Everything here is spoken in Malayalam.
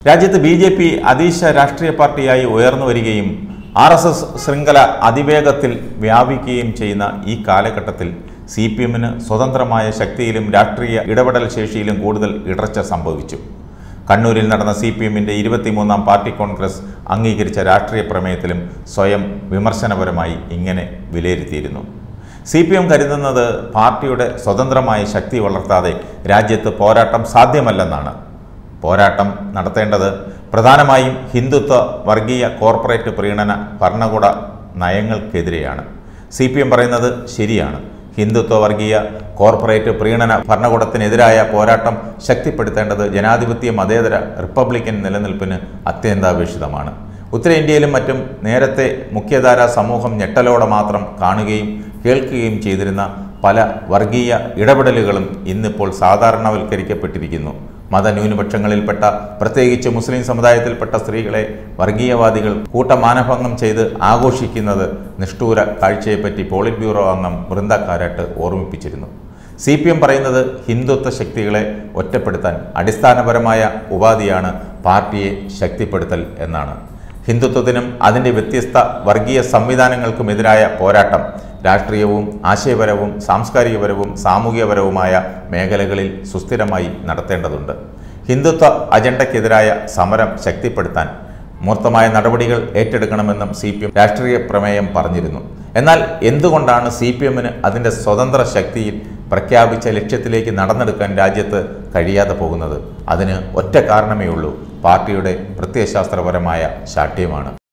രാജ്യത്ത് ബി ജെ പി അതീശ രാഷ്ട്രീയ പാർട്ടിയായി ഉയർന്നു വരികയും ആർ എസ് എസ് ശൃംഖല അതിവേഗത്തിൽ വ്യാപിക്കുകയും ചെയ്യുന്ന ഈ കാലഘട്ടത്തിൽ സി പി എമ്മിന് സ്വതന്ത്രമായ ശക്തിയിലും രാഷ്ട്രീയ ഇടപെടൽ ശേഷിയിലും കൂടുതൽ ഇടർച്ച സംഭവിച്ചു കണ്ണൂരിൽ നടന്ന സി പി എമ്മിൻ്റെ ഇരുപത്തിമൂന്നാം പാർട്ടി കോൺഗ്രസ് അംഗീകരിച്ച രാഷ്ട്രീയ പ്രമേയത്തിലും സ്വയം വിമർശനപരമായി ഇങ്ങനെ വിലയിരുത്തിയിരുന്നു സി പി എം കരുതുന്നത് പാർട്ടിയുടെ സ്വതന്ത്രമായ ശക്തി വളർത്താതെ രാജ്യത്ത് പോരാട്ടം സാധ്യമല്ലെന്നാണ് പോരാട്ടം നടത്തേണ്ടത് പ്രധാനമായും ഹിന്ദുത്വ വർഗീയ കോർപ്പറേറ്റ് പ്രീണന ഭരണകൂട നയങ്ങൾക്കെതിരെയാണ് സി പി എം പറയുന്നത് ശരിയാണ് ഹിന്ദുത്വ വർഗീയ കോർപ്പറേറ്റ് പ്രീണന ഭരണകൂടത്തിനെതിരായ പോരാട്ടം ശക്തിപ്പെടുത്തേണ്ടത് ജനാധിപത്യ മതേതര റിപ്പബ്ലിക്കൻ നിലനിൽപ്പിന് അത്യന്താപേക്ഷിതമാണ് ഉത്തരേന്ത്യയിലും മറ്റും നേരത്തെ മുഖ്യധാര സമൂഹം ഞെട്ടലോടെ മാത്രം കാണുകയും കേൾക്കുകയും ചെയ്തിരുന്ന പല വർഗീയ ഇടപെടലുകളും ഇന്നിപ്പോൾ സാധാരണവൽക്കരിക്കപ്പെട്ടിരിക്കുന്നു മതന്യൂനപക്ഷങ്ങളിൽപ്പെട്ട പ്രത്യേകിച്ച് മുസ്ലിം സമുദായത്തിൽപ്പെട്ട സ്ത്രീകളെ വർഗീയവാദികൾ കൂട്ടമാനഭംഗം ചെയ്ത് ആഘോഷിക്കുന്നത് നിഷ്ഠൂര കാഴ്ചയെപ്പറ്റി പോളിറ്റ് ബ്യൂറോ അംഗം വൃന്ദ കാരാട്ട് ഓർമ്മിപ്പിച്ചിരുന്നു സി പി എം പറയുന്നത് ഹിന്ദുത്വ ശക്തികളെ ഒറ്റപ്പെടുത്താൻ അടിസ്ഥാനപരമായ ഉപാധിയാണ് പാർട്ടിയെ ശക്തിപ്പെടുത്തൽ എന്നാണ് ഹിന്ദുത്വത്തിനും അതിൻ്റെ വ്യത്യസ്ത വർഗീയ സംവിധാനങ്ങൾക്കുമെതിരായ പോരാട്ടം രാഷ്ട്രീയവും ആശയപരവും സാംസ്കാരികപരവും സാമൂഹികപരവുമായ മേഖലകളിൽ സുസ്ഥിരമായി നടത്തേണ്ടതുണ്ട് ഹിന്ദുത്വ അജണ്ടയ്ക്കെതിരായ സമരം ശക്തിപ്പെടുത്താൻ മൂർത്തമായ നടപടികൾ ഏറ്റെടുക്കണമെന്നും സി പി എം രാഷ്ട്രീയ പ്രമേയം പറഞ്ഞിരുന്നു എന്നാൽ എന്തുകൊണ്ടാണ് സി പി എമ്മിന് അതിൻ്റെ സ്വതന്ത്ര ശക്തിയിൽ പ്രഖ്യാപിച്ച ലക്ഷ്യത്തിലേക്ക് നടന്നെടുക്കാൻ രാജ്യത്ത് കഴിയാതെ പോകുന്നത് അതിന് ഒറ്റ കാരണമേ ഉള്ളൂ പാർട്ടിയുടെ പ്രത്യയശാസ്ത്രപരമായ ശാഠ്യമാണ്